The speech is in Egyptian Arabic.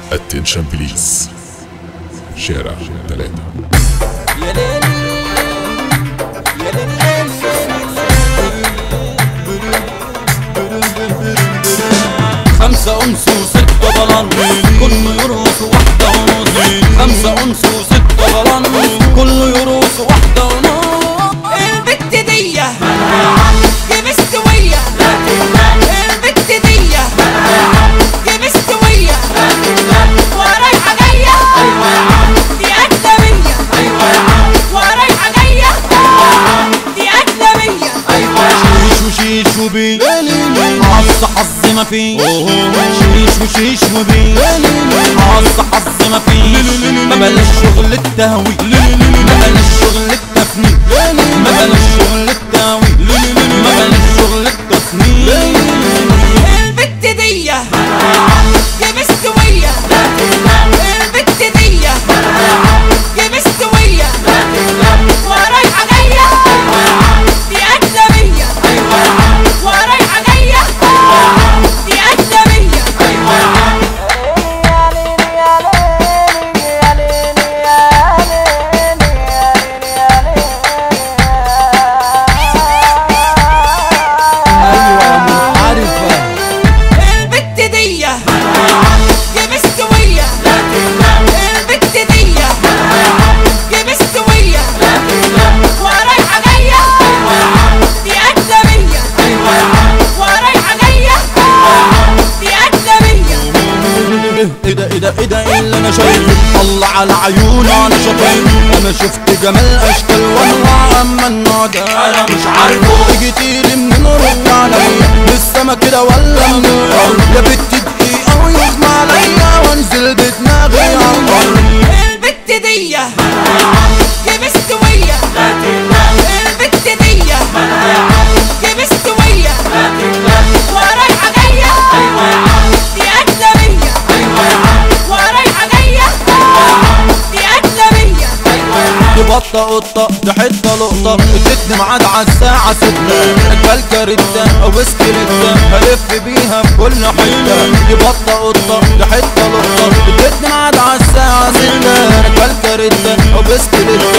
اتنشن بليز شارع ثلاثة يا ليل يا ليل خمسة أنس وستة بلان كله يرقص واحدة ونص خمسة أنس وستة بلان كله يرقص واحدة ونص البت دي دي مستوية البت دي دي مستوية ورايحة جاية دي أجنبية ورايحة جاية دي أجنبية شيش وشيش وبي حظ حظ ما فيش شيش وشيش وبي حظ حظ ما فيش ما بلاش شغل التهويل ما بلاش شغل التفنيد ما بلاش شغل التهويل ما بلاش شغل التصنيف البت دي دي مستوية البت دي دي مستوية ورايحة جاية دي أجنبية ورايحة جاية دي أجنبية ايوه منحرفه البت دي دي مستوية البت دي دي مستوية ورايحة جاية دي أجنبية ورايحة جاية دي أجنبية ايه ده ايه ده ايه ده ايه اللي انا شايفه الله على عيون انا شايف انا شفت جمال اشكال وانواع اما النوع ده انا مش عارفه تيجي تيجي منين رد عليا للسما كده ولا من الارض يا بت دقيقه ويغمى عليا وانزل بدماغي على الارض البت دي دي مستوية البت دي دي مستوية ورايحة جاية دي أجنبية ورايحة جاية دي أجنبية دي بطة قطة دي حتة لقطة ادتني ميعاد على الساعة ستة اجمل كارتة او بسكليتة هلف بيها في كل حتة دي بطة قطة دي حتة لقطة ادتني ميعاد على الساعة ستة اجمل كارتة او بسكليتة